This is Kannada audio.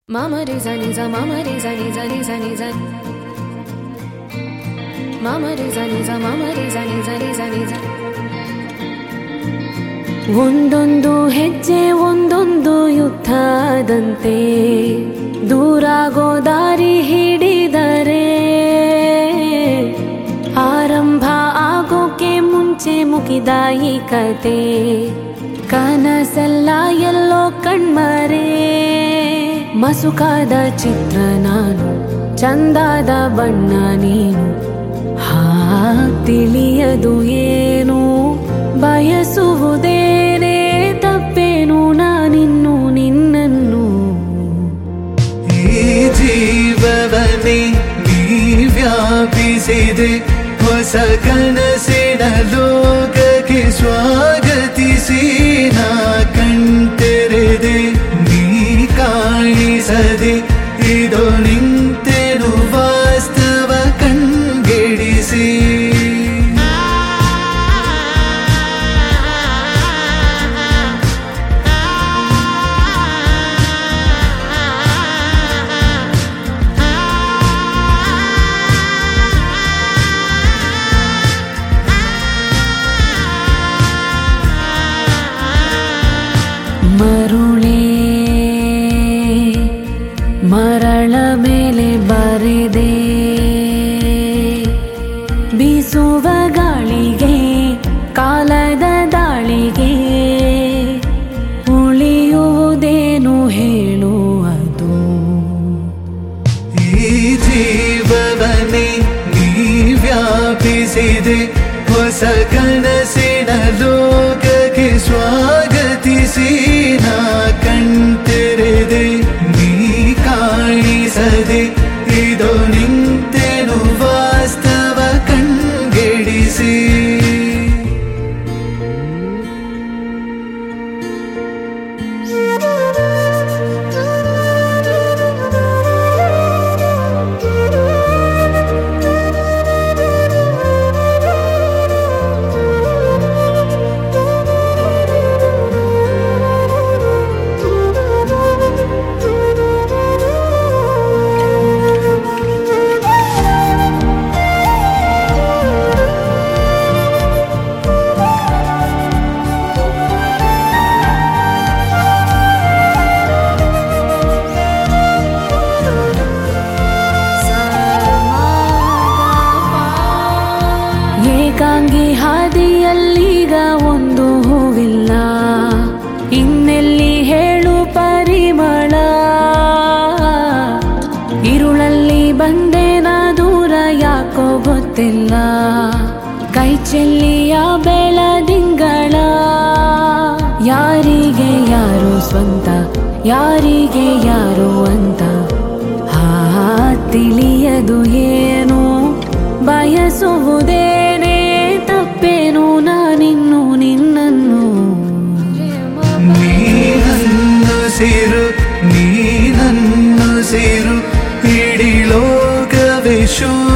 Mama re za ni za mama re za ni za ni za ni za Mama re za ni za mama re za ni za ni za ni za ಒಂದೊಂದು ಹೆಜ್ಜೆ ಒಂದೊಂದು ಯುದ್ಧದಂತೆ ದೂರಾಗೋ ದಾರಿ ಹಿಡಿದರೆ ಆರಂಭ ಆಗೋಕೆ ಮುಂಚೆ ಮುಗಿದ ಈ ಕತೆ ಕನಸೆಲ್ಲ ಎಲ್ಲೋ ಕಣ್ಮರೆ ಮಸುಕಾದ ಚಿತ್ರ ನಾನು ಚಂದಾದ ಬಣ್ಣ ನೀನು ಹಾ ತಿಳಿಯದು ಏನು ಬಯಸುವುದೇನೇ ತಪ್ಪೇನು ನಾನಿನ್ನು ನಿನ್ನನ್ನು ಈ ಜೀವವನೇ ನೀ ವ್ಯಾಪಿಸಿದೆ ಹೊಸ ಕನಸಿನ ಲೋಕಕ್ಕೆ ಸ್ವಾಗತಿಸಿ ನಾ ಕಣ್ತೆರೆದೆ ನೀ ಕಾಣಿಸದೆ ಇದು ನಿಂತೆನು ವಾಸ್ತವ ಕಣ್ಗೆಡಿಸಿ ಮರುಳೇ ಮರಳ ಮೇಲೆ ಬರೆದೆ ಬೀಸುವ ಗಾಳಿಗೆ ಕಾಲದ ದಾಳಿಗೆ ಉಳಿಯುವುದೇನು ಹೇಳುವುದು ಈ ಜೀವವನೇ ನೀ ವ್ಯಾಪಿಸಿದೆ ಹೊಸ ಕನಸಿನ ಲೋಕಕ್ಕೆ ಸ್ವಾಗತಿಸಿ ನಾ ಕಣ್ತೆರೆದೆ ನೀ ಕಾಣಿಸದೆ ಇದು ನಿಂತೆನು ವಾಸ್ತವ ಕಣ್ಗೆಡಿಸಿ ಏಕಾಂಗಿ ಹಾದಿಯಲ್ಲೀಗ ಒಂದು ಹೂವಿಲ್ಲ ಇನ್ನೆಲ್ಲಿ ಹೇಳು ಪರಿಮಳ ಇರುಳಲ್ಲಿ ಬಂದೇನ ದೂರ ಯಾಕೋ ಗೊತ್ತಿಲ್ಲ ಕೈ ಚೆಲ್ಲಿಯ ಬೆಳದಿಂಗಳ ಯಾರಿಗೆ ಯಾರು ಸ್ವಂತ ಯಾರಿಗೆ ಯಾರು ಅಂತ ಹಾ ತಿಳಿಯದು ಏನು ಬಯಸುವುದೇನೇ ತಪ್ಪೇನು ನಾನಿನ್ನು ನಿನ್ನನ್ನು ನೀನನ್ನು ಸೇರು ನೀನನ್ನು ಸೇರು ಇಡೀ ಲೋಕವೇ ಶೂನ್ಯ